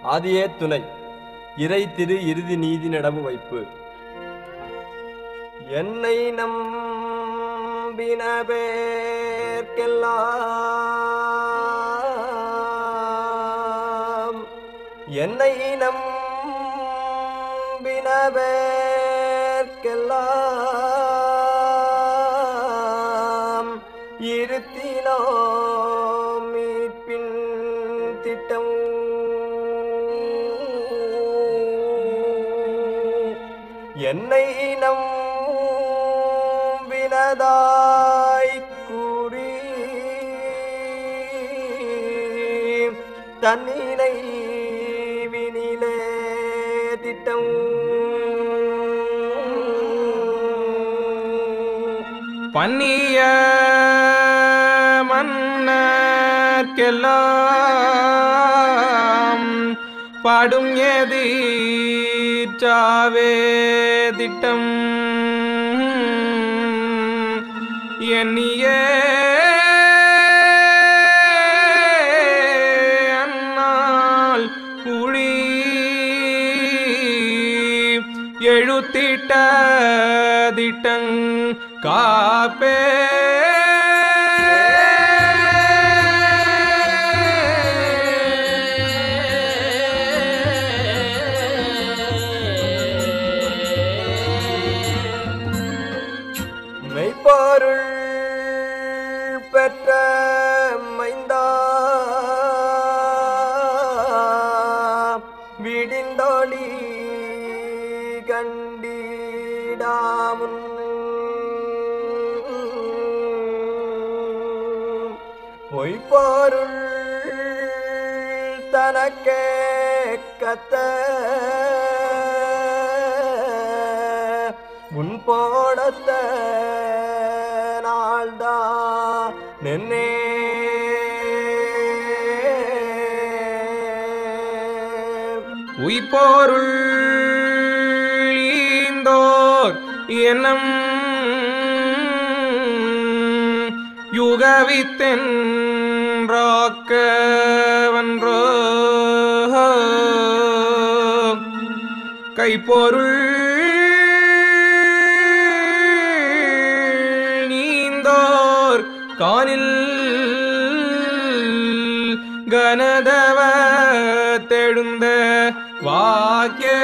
ஆதியே துணை இறை திரு இறுதி நீதி நடவு வைப்பு என்னை நம்பின பேர்க்கெல்லாம் என்னை நம்பின பேர்க்கெல்லாம் இருத்தினோம் மீட்பின் திட்டம் என்னை நம்பினதாய் கூறி தன்னினை வினிலே திட்டம் பன்னிய மன்னர்க்கெல்லாம் பாடும் எதிர்ச்சாவே திட்டம் எண்ணிய அந்நாள் குழி எழுத்திட்ட திட்டங் காப்பே மெய்ப்பொருள் பெற்ற மைந்தா விடிந்தொளி கண்டிடாமுன் பொய்ப்பொருள் தனக்கே கத்த உன் போடத்த நாள்தா நின்னே உய்பொருள் ஈந்தோர் எண்ணம் யுகவித்தென்றாக்கவன்றோ கைப்பொருள் நீந்தோர் காணில் கனதவ தெழுந்த வாக்கே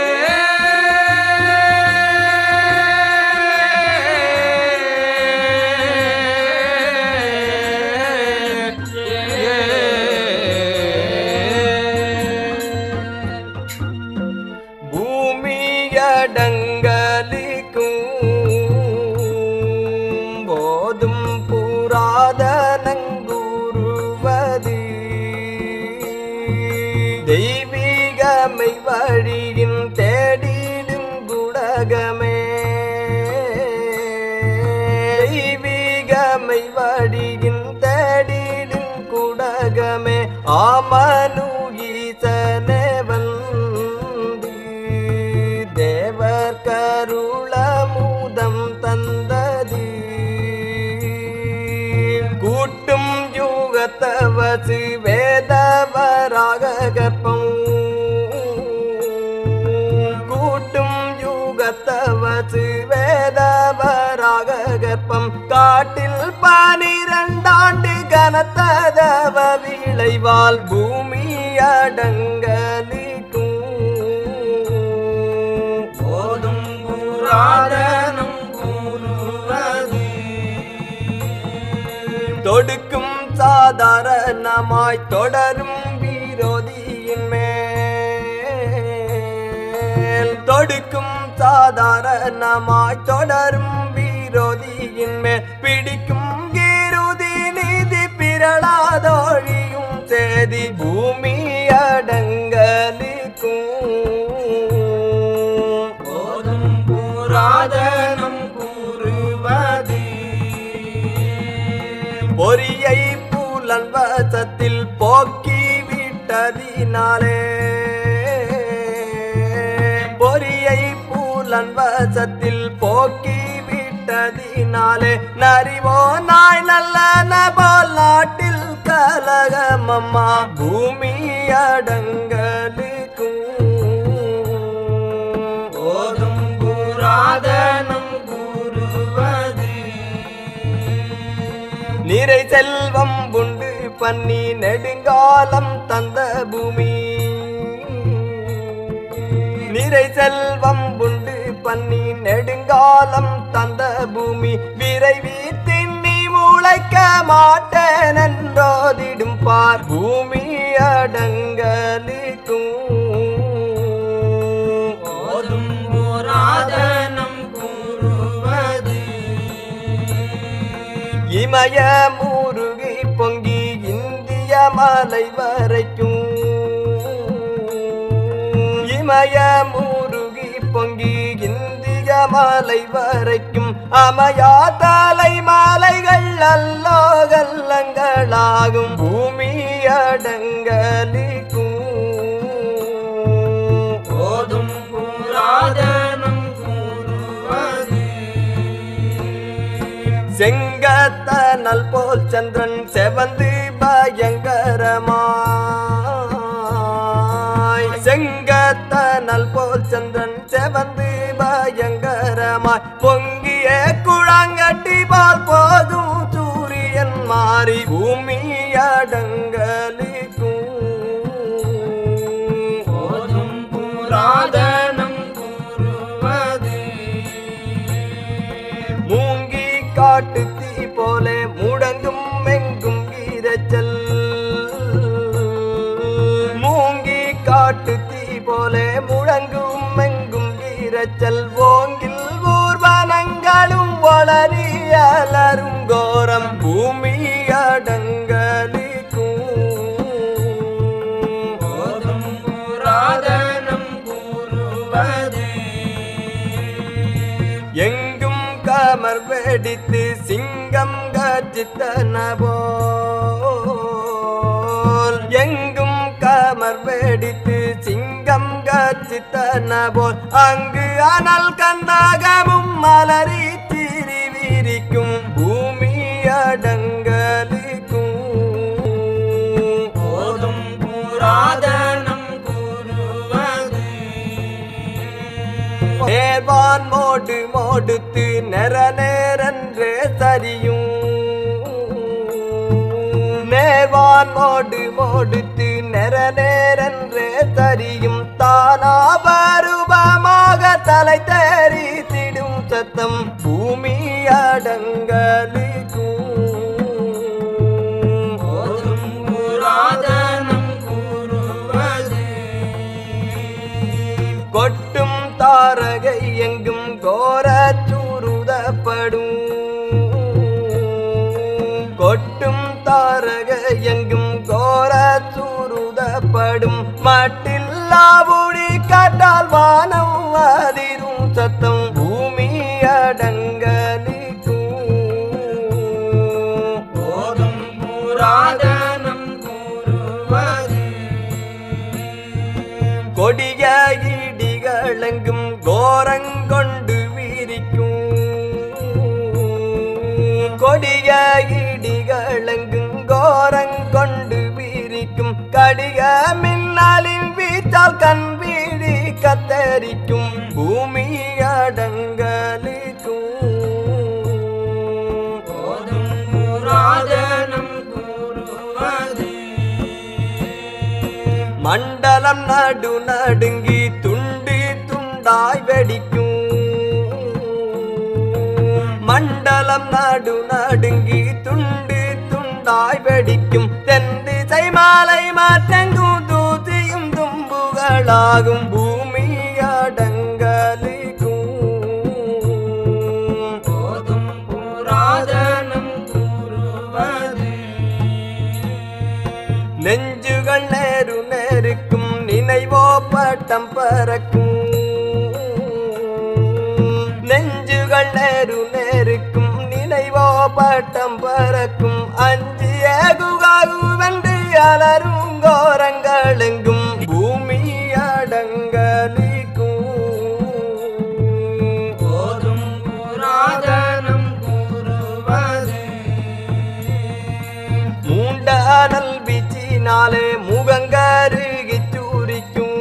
பூமியடங்கலிக்கும் போதும் புராதனங்குருவது தெய்வீகமை வழியின் தேடிடும் குடகமே தெய்வீகமை வழியின் தேடிடும் குடகமே ஆமனு ஈசனே வந்து தேவர் கருளமுதம் தந்தது கூட்டும் யுகத்தவசு வேதவராக கற்பம் கூட்டும் யுகத்தவசு வேதவராக கற்பம் காட்டில் பனிரெண்டாண்டு கனத்ததவ விளைவால் பூமி அடங்கலிக்கும் போதும் புராதனம் கூறுவது தொடுக்கும் சாதாரணமாய் தொடரும் விரோதியின் மேல் தொடுக்கும் சாதாரணமாய் தொடரும் விரோதியின் மேல் பிடிக்கும் கீருதி நீதி பிறளாதொழியும் சேதி பூமி அடங்கலிக்கும் போதும் புராதனம் கூறுவது பொறியை பூலன் வசத்தில் போக்கி விட்டதினாலே பொறியை பூலன் வசத்தில் போக்கி விட்டதினாலே நரிவோ நாய் நல்லன போல் நாட்டில் கலகமம்மா பூமி அடங்கலிக்கும் செல்வம் உண்டு பண்ணி நெடுங்காலம் தந்த பூமி நிறை செல்வம் உண்டு பண்ணி நெடுங்காலம் தந்த பூமி விரைவி திண்ணி முளைக்க மாட்டேன் என்றோதிடும் பார் பூமி அடங்கலிக்கும் போதும் புராதனம் கூறுவது இமய முருகி பொங்கி இந்திய மலை வரைக்கும் இமய முருகி பொங்கி இந்திய மலை வரைக்கும் அமையா தலை மாலைகள் அல்லோ கல்லங்களாகும் பூமி அடங்கலிக்கும் போதும் புராதனம் கூறுவது செங்கத்தனல் போல் சந்திரன் செவந்து பயங்கரமாய் செங்கத்தனல் போல் சந்திரன் செவந்து பயங்கரமாய் பொங்கிய குழாங்கட்டி பால் போதும் சூரியன் மாறி பூமி அடங்கலிக்கும் போதும் புராதனம் கூறுவது மூங்கி காட்டு தீ போல முடங்கும் எங்கும் இரைச்சல் மூங்கி காட்டு தீ போல முழங்கும் எங்கும் இரைச்சல் ஓங்கில் ஊர்வனங்களும் வளரி அலரும் கோரம் பூமி அடங்கலிக்கும் போதும் புராதனம் கூறுவது எங்கும் கமர் வெடித்து சிங்கம் கர்ஜித்தன போல் எங்கும் கமர் வெடித்து சிங்கம் கர்ஜித்தன போல் அங்கு அனல் கந்தகமும் மலரி திரி விரிக்கும் பூமி அடங்கலிக்கும் போதும் புராதனம் கூறுவது நேர்வான் மோடு மோடுத்து நெற நேரன்றே சரியும் நேர்வான் மோடு மோடுத்து நெற நேரன்றே சரியும் தானா பருவமாக தலை தெரித்திடும் சத்தம் பூமி அடங்கலிக்கும் போதும் புராதனம் கூறுவது கொட்டும் தாரகை எங்கும் கோர சூருதப்படும் கொட்டும் தாரகை எங்கும் கோர சூருதப்படும் மட்டில்லாவுடி காட்டால் வானம் அதிரும் சத்தம் பூமி அடங்கலிக்கும் போதும் புராதனம் கூறுவது கொடிய இடிகளெங்கும் கோரங்கொண்டு வீரிக்கும் கொடிய இடிகளெங்கும் கோரங்கொண்டு வீரிக்கும் கடிக மின்னாலின் வீச்சால் கண் வீடி கத்தரிக்கும் பூமி அடங்கலிக்கும் போதும் புராதனம் கூறுவது மண்டலம் நடு நடுங்கி துண்டு துண்டாய் வெடிக்கும் மண்டலம் நடு நடுங்கி துண்டு துண்டாய் வெடிக்கும் தென் திசை மாலை மாற்றங்கும் தூசியும் தும்புகளாகும் பூமி அடங்கலிக்கும் போதும் புராதனம் கூறுவது நெஞ்சுகள் நேரு நேருக்கும் நினைவோ பட்டம் பறக்கும் நெஞ்சுகள் நேரு நேருக்கும் நினைவோ பட்டம் பறக்கும் அஞ்சிய குகாகுவென்று அலரும் கோரங்களெங்கும் பூமி அடங்கலிக்கும் போதும் புராதனம் கூறுவது மூண்டானல் வீச்சினாலே முகங்கருகி சூரிக்கும்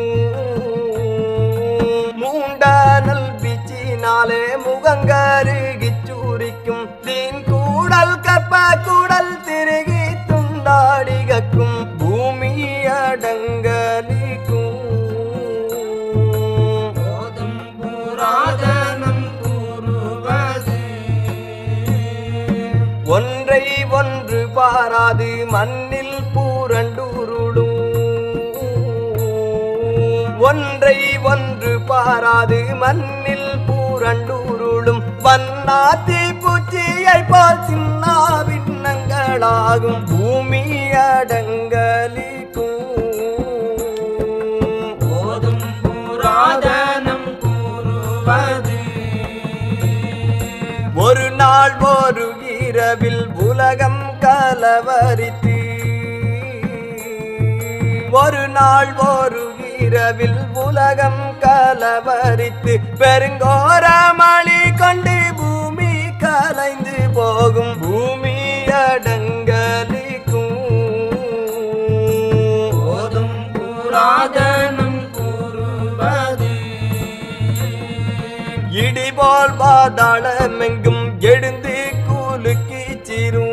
மூண்டானல் வீச்சினாலே முகங்கருகி சூரிக்கும் தீன் கூடல் கற்ப கூடல் மண்ணில் பூரண்டுருளும் ஒன்றை ஒன்று பாராது மண்ணில் பூரண்டுருளும் வண்ணாத்தி பூச்சியை போல் சின்ன பின்னங்களாகும் பூமி அடங்கலிக்கும் போதும் புராதனம் கூறுவது ஒரு நாள் ஒரு இரவில் உலகம் கலவரித்து ஒரு நாள் ஒரு இரவில் உலகம் கலவரித்து பெருங்கோர மழை கொண்டு பூமி கலைந்து போகும் பூமி அடங்கலிக்கும் போதும் புராதனம் கூறுவது இடிபோல் பாதாளமெங்கும் எழுந்து கூலுக்கி சிரும்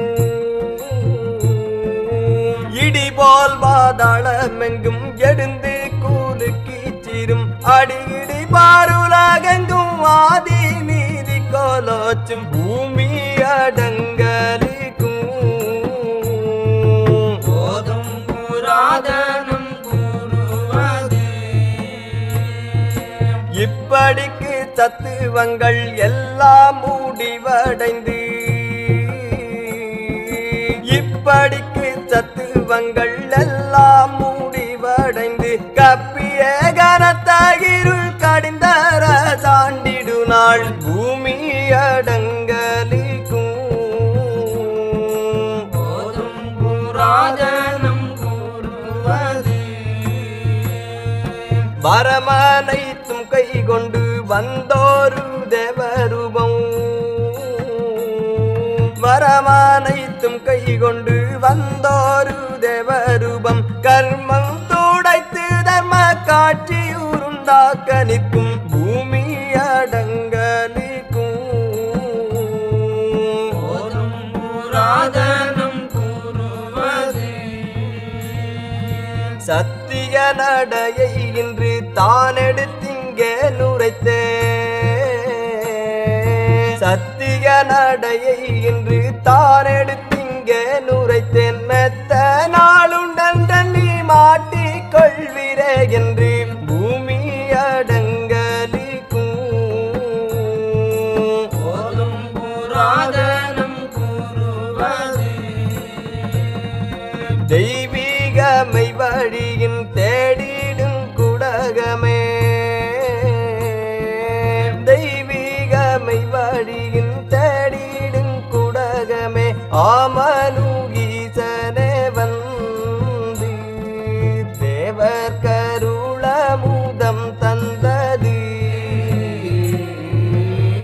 இடிபோல் பாதாளமெங்கும் எழுந்து கூலுக்கி சிரும் அடியிடி பாருலகெங்கும் ஆதி நீதி கோலோச்சும் பூமி அடங்கலிக்கும் போதும் புராதனம் கூறுவது இப்படிக்கு தத்துவங்கள் எல்லாம் முடிவடைந்து இப்படிக்கு தத்துவங்கள் எல்லாம் முடிவடைந்து கப்பிய கனத்தகிருள் கடிந்தர தாண்டிடு நாள் பூமி அடங்கலிக்கும் போதும் புராதனம் கூறுவது வரமனைத்தும் கை கொண்டு வந்தோரு தேவரூபம் வரமனைத்தும் கை கொண்டு வந்தோரு தேவரூபம் கர்மம் துடைத்து தர்ம காட்சி உருண்டாக்க நிற்கும் பூமி அடங்கலிக்கும் போதும் புராதனம் கூறுவது சத்திய நடையை இன்று தான் எடுத்திங்கே நுரைத்தே சத்திய நடையை இன்று தான் எடுத்திங்கே நுரைத்தேன் மெத்த நாளுண்டன் நீ மாட்டிக் கொள்விரே என்று பூமி அடங்கலிக்கும் போதும் புராதனம் கூறுவது தெய்வீகமை வழியின் தேடி